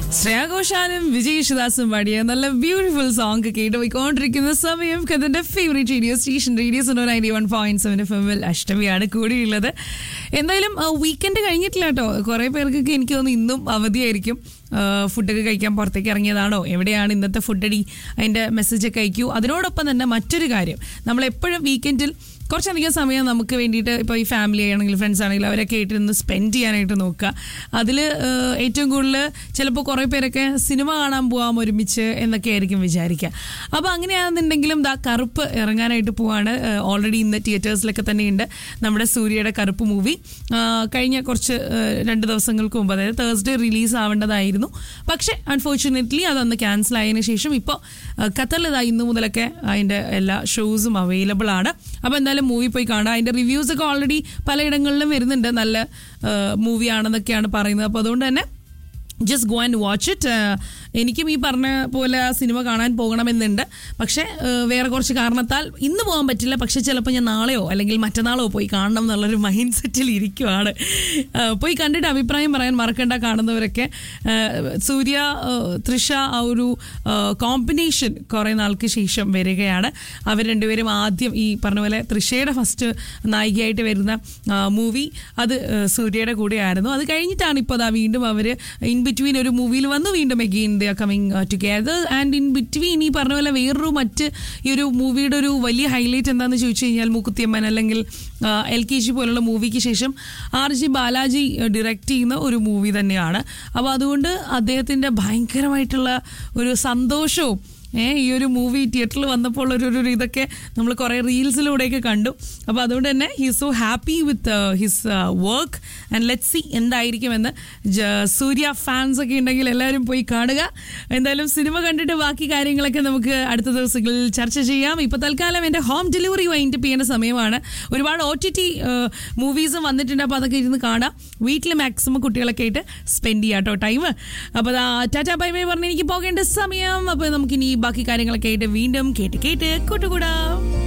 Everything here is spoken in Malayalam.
ശ്രേയ ഘോഷാലും വിജയ് യേശുദാസും പാടിയ നല്ല ബ്യൂട്ടിഫുൾ സോങ് കേട്ട് പോയിക്കൊണ്ടിരിക്കുന്ന സമയം കഥന്റെ favourite radio station radio so ninety one point seven F എമ്മിൽ അഷ്ടമിയാണ് കൂടിയുള്ളത് എന്തായാലും വീക്കെൻഡ് കഴിഞ്ഞിട്ടില്ല കേട്ടോ കുറെ പേർക്കൊക്കെ എനിക്ക് തോന്നുന്നു ഇന്നും അവധിയായിരിക്കും ഫുഡൊക്കെ കഴിക്കാൻ പുറത്തേക്ക് ഇറങ്ങിയതാണോ എവിടെയാണ് ഇന്നത്തെ ഫുഡടി അതിൻ്റെ മെസ്സേജൊക്കെ അയക്കൂ അതിനോടൊപ്പം തന്നെ മറ്റൊരു കാര്യം നമ്മൾ എപ്പോഴും വീക്കെൻഡിൽ കുറച്ചധികം സമയം നമുക്ക് വേണ്ടിയിട്ട് ഇപ്പോൾ ഈ ഫാമിലി ആണെങ്കിൽ ഫ്രണ്ട്സ് ആണെങ്കിലും അവരൊക്കെ ആയിട്ട് ഇന്ന് സ്പെൻഡ് ചെയ്യാനായിട്ട് നോക്കുക അതിൽ ഏറ്റവും കൂടുതൽ ചിലപ്പോൾ കുറേ പേരൊക്കെ സിനിമ കാണാൻ പോകാം ഒരുമിച്ച് എന്നൊക്കെ ആയിരിക്കും വിചാരിക്കുക അപ്പോൾ അങ്ങനെയാണെന്നുണ്ടെങ്കിലും ദാ കറുപ്പ് ഇറങ്ങാനായിട്ട് പോവാണ് ഓൾറെഡി ഇന്ന് തിയേറ്റേഴ്സിലൊക്കെ തന്നെയുണ്ട് നമ്മുടെ സൂര്യയുടെ കറുപ്പ് മൂവി കഴിഞ്ഞ കുറച്ച് ഏഹ്, രണ്ട് ദിവസങ്ങൾക്ക് മുമ്പ് അതായത് തേഴ്സ്ഡേ റിലീസ് ആവേണ്ടതായിരുന്നു പക്ഷേ അൺഫോർച്ചുനേറ്റ്ലി അതൊന്ന് ക്യാൻസൽ ആയതിനു ശേഷം ഇപ്പോൾ ഖത്തറിൽ ഇതാ ഇന്നു മുതലൊക്കെ അതിൻ്റെ എല്ലാ ഷോസും അവൈലബിൾ ആണ് അപ്പോൾ എന്തായാലും മൂവി പോയി കാണാം അതിൻ്റെ റിവ്യൂസ് ഒക്കെ ഓൾറെഡി പലയിടങ്ങളിലും വരുന്നുണ്ട് നല്ല മൂവി ആണെന്നൊക്കെയാണ് പറയുന്നത് അപ്പോൾ അതുകൊണ്ട് തന്നെ just go and watch it എനിക്കും ഈ പറഞ്ഞ പോലെ ആ സിനിമ കാണാൻ പോകണമെന്നുണ്ട് പക്ഷേ ഏഹ്, വേറെ കുറച്ച് കാരണത്താൽ ഇന്ന് പോകാൻ പറ്റില്ല പക്ഷേ ചിലപ്പോൾ ഞാൻ നാളെയോ അല്ലെങ്കിൽ മറ്റന്നാളോ പോയി കാണണം എന്നുള്ളൊരു മൈൻഡ് സെറ്റിൽ ഇരിക്കുവാണ് ഏഹ്, പോയി കണ്ടിട്ട് അഭിപ്രായം പറയാൻ മറക്കണ്ട കാണുന്നവരൊക്കെ ഏഹ്, സൂര്യ ഏഹ്, തൃഷ ആ ഒരു കോമ്പിനേഷൻ കുറേ നാൾക്ക് ശേഷം വരികയാണ് അവർ രണ്ടുപേരും ആദ്യം ഈ പറഞ്ഞ പോലെ തൃഷയുടെ ഫസ്റ്റ് നായികയായിട്ട് വരുന്ന മൂവി അത് ഏഹ്, സൂര്യയുടെ കൂടെയായിരുന്നു അത് കഴിഞ്ഞിട്ടാണ് ഇപ്പോൾ അതാ വീണ്ടും അവർ ഇൻ ബിറ്റ്വീൻ ഒരു മൂവിയിൽ വന്നു വീണ്ടും again the coming together and in between ഈ പറഞ്ഞ പോലെ വേറൊരു മറ്റ് ഈ ഒരു മൂവിയുടെ ഒരു വലിയ ഹൈലൈറ്റ് എന്താണെന്ന് ചോദിച്ചു കഴിഞ്ഞാൽ മൂക്കുത്തിയമ്മൻ അല്ലെങ്കിൽ എൽ കെ ജി പോലുള്ള മൂവിക്ക് ശേഷം ആർ ജി ബാലാജി ഡയറക്റ്റ് ചെയ്യുന്ന ഒരു മൂവി തന്നെയാണ് അപ്പോൾ അതുകൊണ്ട് അദ്ദേഹത്തിൻ്റെ ഭയങ്കരമായിട്ടുള്ള ഒരു സന്തോഷവും ഏ ഈ ഒരു മൂവി തിയേറ്ററിൽ വന്നപ്പോൾ ഒരു ഒരു ഒരു ഇതൊക്കെ നമ്മൾ കുറേ റീൽസിലൂടെയൊക്കെ കണ്ടു അപ്പോൾ അതുകൊണ്ട് തന്നെ he so happy with his work and let see എന്തായിരിക്കുമെന്ന് ജ- സൂര്യ ഫാൻസ് ഒക്കെ ഉണ്ടെങ്കിൽ എല്ലാവരും പോയി കാണുക എന്തായാലും സിനിമ കണ്ടിട്ട് ബാക്കി കാര്യങ്ങളൊക്കെ നമുക്ക് അടുത്ത ദിവസങ്ങളിൽ ചർച്ച ചെയ്യാം ഇപ്പോൾ തൽക്കാലം എൻ്റെ ഹോം ഡെലിവറി വൈൻഡപ്പ് ചെയ്യേണ്ട സമയമാണ് ഒരുപാട് ഒ ടി ടി മൂവീസും വന്നിട്ടുണ്ട് അപ്പോൾ അതൊക്കെ ഇരുന്ന് കാണാം വീട്ടിൽ മാക്സിമം കുട്ടികളൊക്കെ ആയിട്ട് സ്പെൻഡ് ചെയ്യാം കേട്ടോ ടൈം അപ്പോൾ ടാറ്റാ ബൈ ബൈ പറഞ്ഞ് എനിക്ക് പോകേണ്ട സമയം അപ്പോൾ നമുക്കിനി ബാക്കി കാര്യങ്ങളൊക്കെ ആയിട്ട് വീണ്ടും കേട്ട് കേട്ട് കൂട്ടുകൂടാം